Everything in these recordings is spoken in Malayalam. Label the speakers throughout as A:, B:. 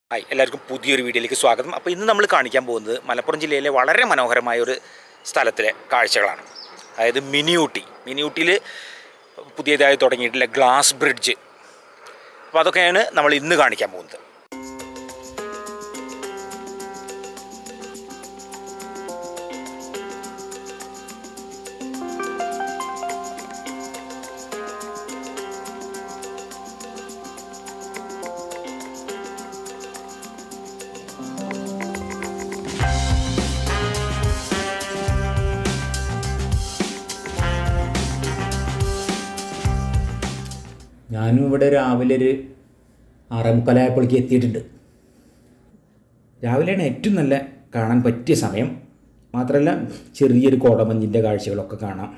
A: ഹായ് എല്ലാവർക്കും പുതിയൊരു വീഡിയോയിലേക്ക് സ്വാഗതം അപ്പോൾ ഇന്ന് നമ്മൾ കാണിക്കാൻ പോകുന്നത് മലപ്പുറം ജില്ലയിലെ വളരെ മനോഹരമായ ഒരു സ്ഥലത്തിലെ കാഴ്ചകളാണ് അതായത് മിനിയൂട്ടി മിനിയൂട്ടിയിൽ പുതിയതായി തുടങ്ങിയിട്ടുള്ള ഗ്ലാസ് ബ്രിഡ്ജ് അപ്പോൾ അതൊക്കെയാണ് നമ്മൾ ഇന്ന് കാണിക്കാൻ പോകുന്നത്
B: ഞാനും ഇവിടെ രാവിലെ ഒരു ആറേ മുക്കാലായപ്പോഴേക്ക് എത്തിയിട്ടുണ്ട് രാവിലെയാണ് ഏറ്റവും നല്ല കാണാൻ പറ്റിയ സമയം മാത്രമല്ല ചെറിയൊരു കോടമഞ്ഞിൻ്റെ കാഴ്ചകളൊക്കെ കാണാം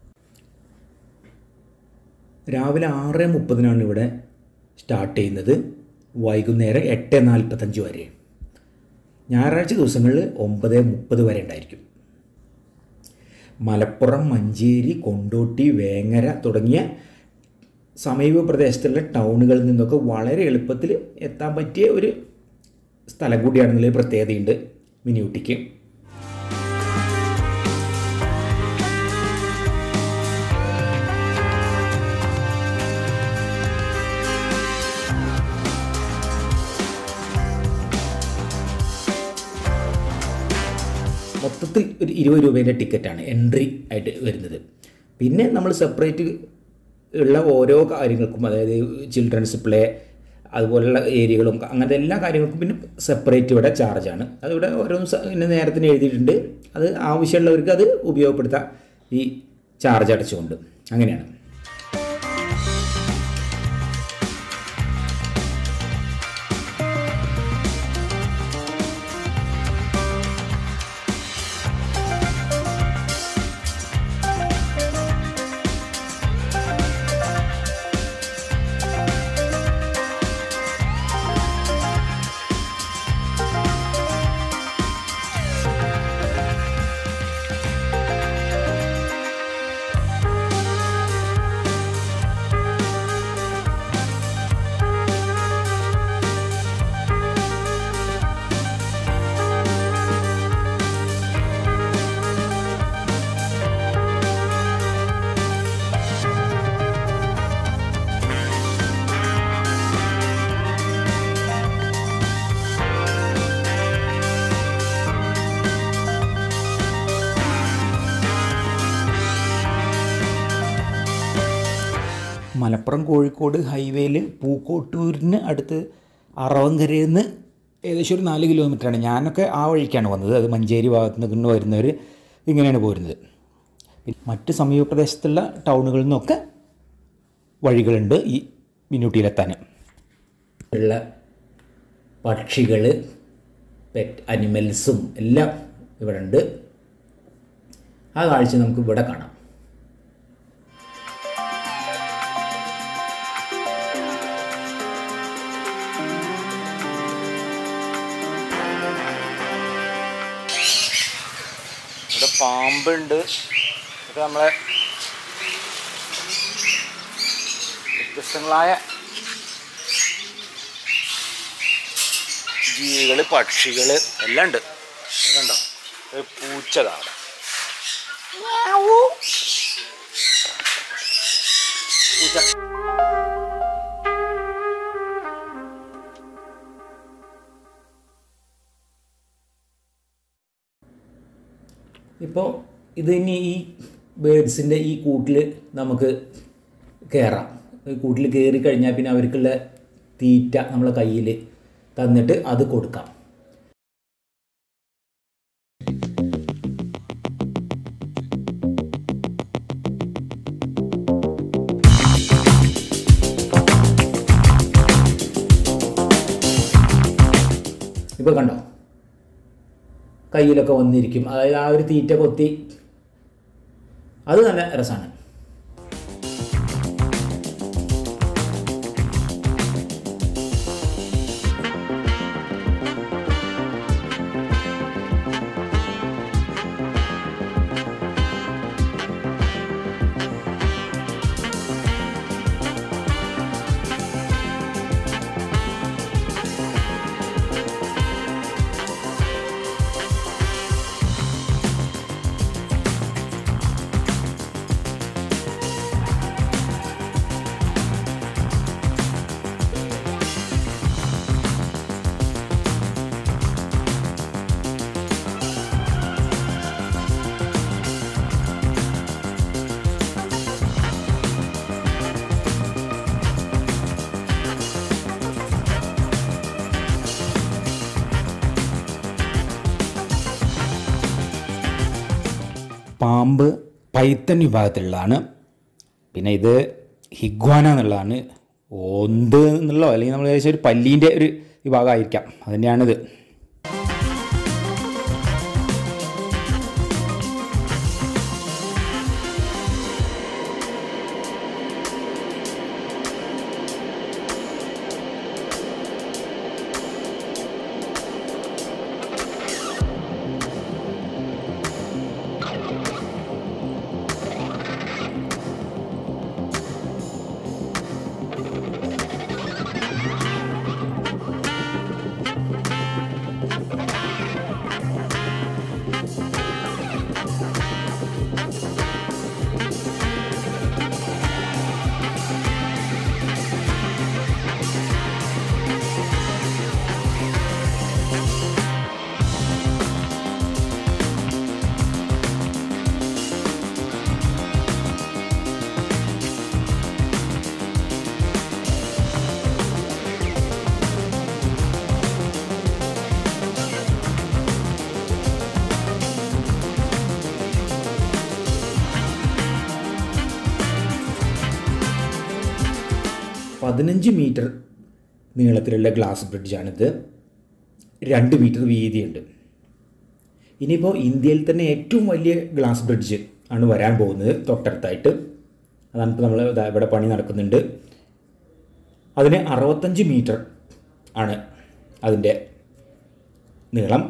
B: രാവിലെ ആറ് മുപ്പതിനാണ് ഇവിടെ സ്റ്റാർട്ട് ചെയ്യുന്നത് വൈകുന്നേരം എട്ട് നാൽപ്പത്തഞ്ച് വരെ ഞായറാഴ്ച ദിവസങ്ങളിൽ ഒമ്പത് മുപ്പത് വരെ ഉണ്ടായിരിക്കും മലപ്പുറം മഞ്ചേരി കൊണ്ടോട്ടി വേങ്ങര തുടങ്ങിയ സമീപ പ്രദേശത്തുള്ള ടൗണുകളിൽ നിന്നൊക്കെ വളരെ എളുപ്പത്തിൽ എത്താൻ പറ്റിയ ഒരു സ്ഥലം കൂടിയാണെന്നുള്ള പ്രത്യേകതയുണ്ട് മിനിയൂട്ടിക്ക് മൊത്തത്തിൽ ഒരു ഇരുപത് രൂപേൻ്റെ ടിക്കറ്റാണ് എൻട്രി ആയിട്ട് വരുന്നത് പിന്നെ നമ്മൾ സെപ്പറേറ്റ് ഉള്ള ഓരോ കാര്യങ്ങൾക്കും അതായത് ചിൽഡ്രൻസ് പ്ലേ അതുപോലുള്ള ഏരിയകളും അങ്ങനത്തെ എല്ലാ കാര്യങ്ങൾക്കും പിന്നെ സെപ്പറേറ്റ് ഇവിടെ ചാർജാണ് അതിവിടെ ഓരോ സ- പിന്നെ നേരത്തിന് എഴുതിയിട്ടുണ്ട് അത് ആവശ്യമുള്ളവർക്ക് അത് ഉപയോഗപ്പെടുത്താം ഈ ചാർജ് അടച്ചുകൊണ്ട് അങ്ങനെയാണ് മലപ്പുറം കോഴിക്കോട് ഹൈവേയിൽ പൂക്കോട്ടൂരിന് അടുത്ത് അറവങ്കരയിൽ നിന്ന് ഏകദേശം ഒരു നാല് കിലോമീറ്ററാണ് ഞാനൊക്കെ ആ വഴിക്കാണ് വന്നത് അത് മഞ്ചേരി ഭാഗത്ത് നിന്ന് വരുന്നവർ ഇങ്ങനെയാണ് പോരുന്നത് പിന്നെ മറ്റ് സമീപ പ്രദേശത്തുള്ള ടൗണുകളിൽ നിന്നൊക്കെ വഴികളുണ്ട് ഈ മിനൂട്ടിയിലെത്താൻ ഉള്ള പക്ഷികൾ പെറ്റ് അനിമൽസും എല്ലാം ഇവിടെ ഉണ്ട് ആ കാഴ്ച നമുക്ക് ഇവിടെ കാണാം
A: ഇവിടെ പാമ്പുണ്ട് ഇത് നമ്മളെ വ്യത്യസ്തങ്ങളായ ജീവികൾ പക്ഷികൾ എല്ലാം ഉണ്ട് ഇത് കണ്ടോ ഒരു പൂച്ചതാണ് പൂച്ച
B: ഇപ്പോൾ ഇത് ഇനി ഈ ബേഡ്സിൻ്റെ ഈ കൂട്ടിൽ നമുക്ക് കയറാം ഈ കൂട്ടിൽ കയറി കഴിഞ്ഞാൽ പിന്നെ അവർക്കുള്ള തീറ്റ നമ്മളെ കയ്യിൽ തന്നിട്ട് അത് കൊടുക്കാം ഇപ്പോൾ കണ്ടോ കയ്യിലൊക്കെ വന്നിരിക്കും അതായത് ആ ഒരു തീറ്റ കൊത്തി അത് നല്ല രസമാണ് പാമ്പ് പൈത്തൻ വിഭാഗത്തിലുള്ളതാണ് പിന്നെ ഇത് ഹിഗ്വാന എന്നുള്ളതാണ് ഓന്ത് എന്നുള്ളോ അല്ലെങ്കിൽ നമ്മൾ ഏകദേശം ഒരു പല്ലീൻ്റെ ഒരു വിഭാഗമായിരിക്കാം അതുതന്നെയാണിത് പതിനഞ്ച് മീറ്റർ നീളത്തിലുള്ള ഗ്ലാസ് ബ്രിഡ്ജാണിത് രണ്ട് മീറ്റർ വീതിയുണ്ട് ഇനിയിപ്പോൾ ഇന്ത്യയിൽ തന്നെ ഏറ്റവും വലിയ ഗ്ലാസ് ബ്രിഡ്ജ് ആണ് വരാൻ പോകുന്നത് തൊട്ടടുത്തായിട്ട് അതാണ് ഇപ്പോൾ നമ്മൾ ദാ ഇവിടെ പണി നടക്കുന്നുണ്ട് അതിന് അറുപത്തഞ്ച് മീറ്റർ ആണ് അതിൻ്റെ നീളം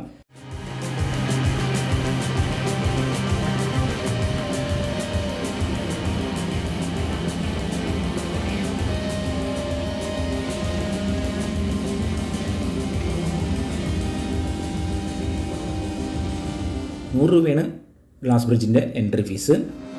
B: നൂറ് രൂപയാണ് ഗ്ലാസ് ബ്രിഡ്ജിൻ്റെ എൻട്രി ഫീസ്